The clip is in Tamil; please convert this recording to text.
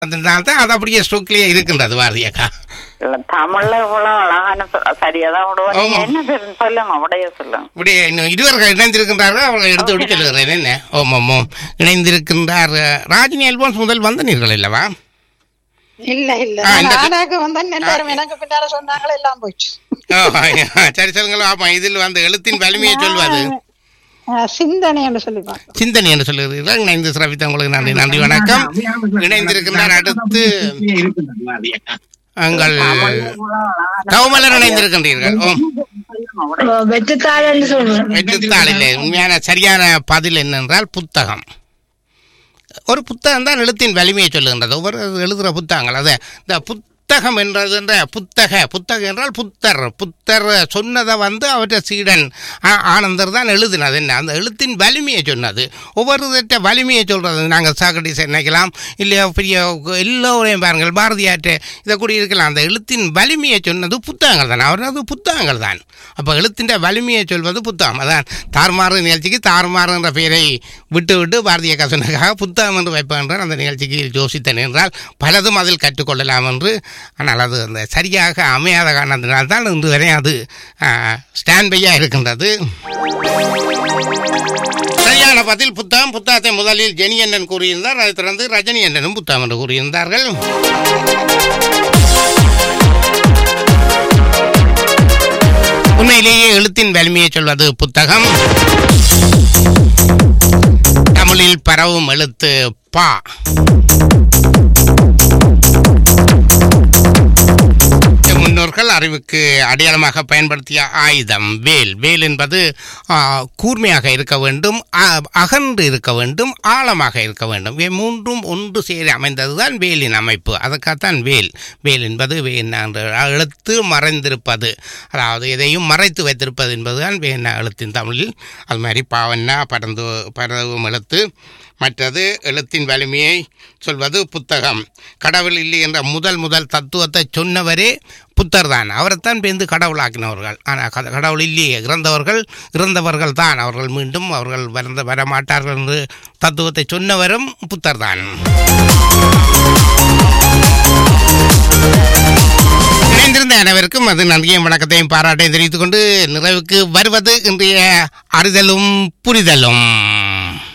அதனால தான் அது அப்படியே ஸ்டோக்லயே இருக்கின்றது பாரதி அக்கா இல்ல தமிழ்ல இவ்வளவு அழகான சொ- சரியாதான் விடுவோம் நீங்க ஆமா. என்ன தெரியும் சொல்லுங்க உடைய சொல்லுங்க இப்படி இன்னும் இருவர்கள் இணைந்திருக்கின்றார்கள் அவர்கள் எடுத்து விட்டு சொல்லுகிறேன் என்ன ஓம் ஓம் ஓம் இணைந்திருக்கின்றார் ராஜினி அல்போன்ஸ் முதல் வந்தனீர்கள் இல்லவா இல்ல இல்ல ஆ, இந்த- நானாக்கு வந்தேன் எல்லாரும் எனக்கு பின்னால சொன்னாங்களே எல்லாம் போச்சு ஓ, சரி சொல்லுங்களா ஆமா இதில் வந்து எழுத்தின் வலிமையை சொல்வது ஆ, சிந்தனை என்று சொல்லி பார்த்தோம் சிந்தனை என்று சொல்லுகிறீர்கள் இணைந்து சிறப்பித்த உங்களுக்கு நன்றி நன்றி வணக்கம் இணைந்திருக்கின்றார் அடுத்து எங்கள் கவுமலர் இணைந்திருக்கின்றீர்கள் ஓம் வெற்றுத்தாழன்னு சொல்றேன் வெற்றுத்தாளில் உண்மையான சரியான பதில் என்னென்றால் புத்தகம் ஒரு புத்தகம் தான் எழுத்தின் வலிமையை சொல்லுகின்றது ஒவ்வொரு எழுதுகிற புத்தகங்கள் அது இந்த புத்தகம் என்றது என்ற புத்தக புத்தகம் என்றால் புத்தர் புத்தர் சொன்னதை வந்து அவற்றை சீடன் ஆ- ஆனந்தர் தான் எழுதினது என்ன அந்த எழுத்தின் வலிமையை சொன்னது ஒவ்வொரு வலிமையை சொல்கிறது நாங்கள் சாக்ரட்டிஸ் நினைக்கலாம் இல்லையா பெரிய எல்லோரையும் பாருங்கள் பாரதியாற்ற இதை கூட இருக்கலாம் அந்த எழுத்தின் வலிமையை சொன்னது புத்தகங்கள் தான் அவரது புத்தகங்கள் தான் அப்போ எழுத்தின் வலிமையை சொல்வது புத்தகம் அதான் தார்மாறு நிகழ்ச்சிக்கு தார்மாறு என்ற பெயரை விட்டு விட்டு பாரதிய கசனுக்காக புத்தகம் என்று வைப்பேன் என்றால் அந்த நிகழ்ச்சிக்கு யோசித்தேன் என்றால் பலதும் அதில் கற்றுக்கொள்ளலாம் என்று ஆனால் அது அந்த சரியாக அமையாத காரணத்தினால் தான் இன்று வரை அது ஸ்டாண்ட் பையாக இருக்கின்றது சரியான பதில் புத்தகம் புத்தகத்தை முதலில் ஜெனி அண்ணன் கூறியிருந்தார் அதைத் தொடர்ந்து ரஜினி அண்ணனும் புத்தகம் என்று கூறியிருந்தார்கள் உண்மையிலேயே எழுத்தின் வலிமையை சொல்வது புத்தகம் தமிழில் பரவும் எழுத்து பா முன்னோர்கள் அறிவுக்கு அடையாளமாக பயன்படுத்திய ஆயுதம் வேல் வேல் என்பது ஆ, கூர்மையாக இருக்க வேண்டும் அ- அகன்று இருக்க வேண்டும் ஆழமாக இருக்க வேண்டும் இவை மூன்றும் ஒன்று சேரி அமைந்ததுதான் வேலின் அமைப்பு அதற்காகத்தான் வேல் வேல் என்பது வேணா என்ற எழுத்து மறைந்திருப்பது அதாவது எதையும் மறைத்து வைத்திருப்பது என்பதுதான் வேணா எழுத்தின் தமிழில் அது மாதிரி பாவன்னா பறந்து பரவும் எழுத்து மற்றது எழுத்தின் வலிமையை சொல்வது புத்தகம் கடவுள் இல்லை என்ற முதல் முதல் தத்துவத்தை சொன்னவரே புத்தர் தான் அவரைத்தான் பேர்ந்து கடவுளாக்கினவர்கள் ஆனால் கத- கடவுள் இல்லையே இறந்தவர்கள் இறந்தவர்கள் தான் அவர்கள் மீண்டும் அவர்கள் வரந்த வரமாட்டார்கள் என்று தத்துவத்தை சொன்னவரும் புத்தர் தான் இணைந்திருந்த அனைவருக்கும் அது நன்றியும் வணக்கத்தையும் பாராட்டையும் தெரிவித்துக் கொண்டு நிறைவுக்கு வருவது இன்றைய அறிதலும் புரிதலும்